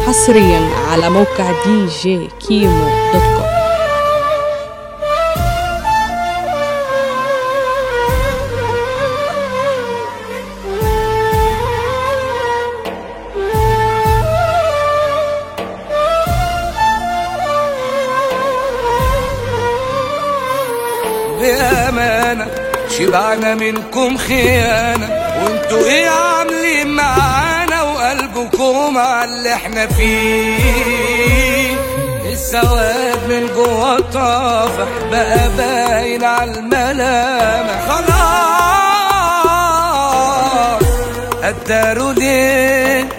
حصريا على موقع دي جي كيمو دوت كوم بأمانة شبعنا منكم خيانة وانتوا ايه عاملين معانا وقلبكم على اللي احنا فيه السواد من جوه طافح بقى باين على الملامح خلاص قدروا ليه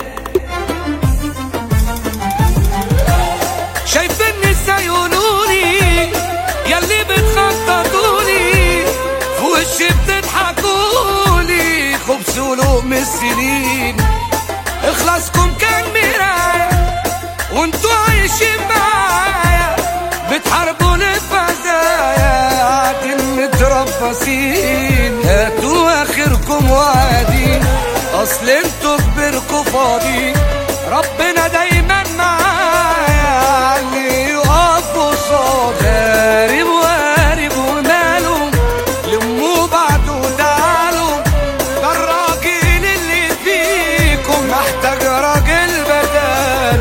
شايفين ازاي يقولولي ياللي بتخططولي في وشي بتضحكولي خبز ولقم السنين اخلاصكم كان مراية وانتوا عايشين معايا بتحاربوا الفزايا قاعدين متربصين هاتوا اخركم وعدين اصل انتوا كبركوا فاضي ربنا دايما معايا اللي يقف قصاد غارب وقارب وماله لموا بعض وتعالوا ده الراجل اللي فيكم محتاج راجل بداله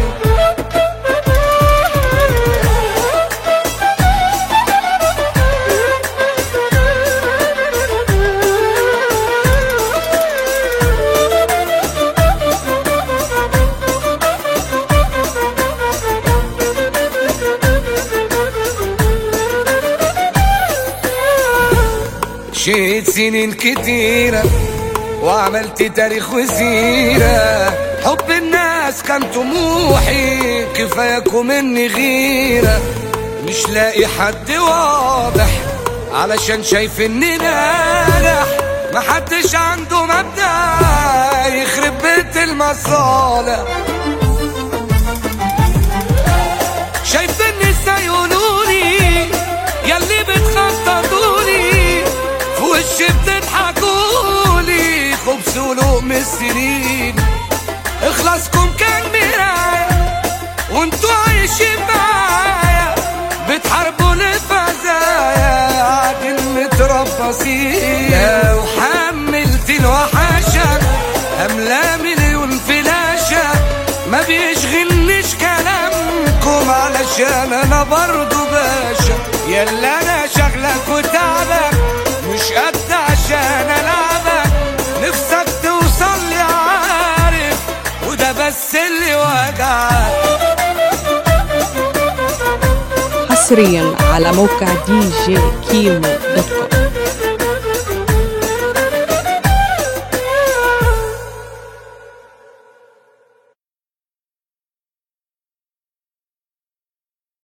مشيت سنين كتيرة وعملت تاريخ وسيرة حب الناس كان طموحي كفاياكم مني غيرة مش لاقي حد واضح علشان شايف اني ناجح محدش عنده مبدأ يخرب بيت المصالح شايفين ازاي يقولولي ياللي بتخططولي في وشي بتضحكولي خبز ولقم السنين اخلاصكم كان مراية وانتوا عايشين معايا بتحاربوا الفزايا قاعدين متربصين لو حملت الوحشة هملا مليون فلاشة ما بيشغلنيش كلامكم علشان انا برضو باشا يلا انا شغلك وتعبك مش قد عشان العبك نفسك توصل لي عارف وده بس اللي وجعك حصريا على موقع دي جي كيمو دوت كوم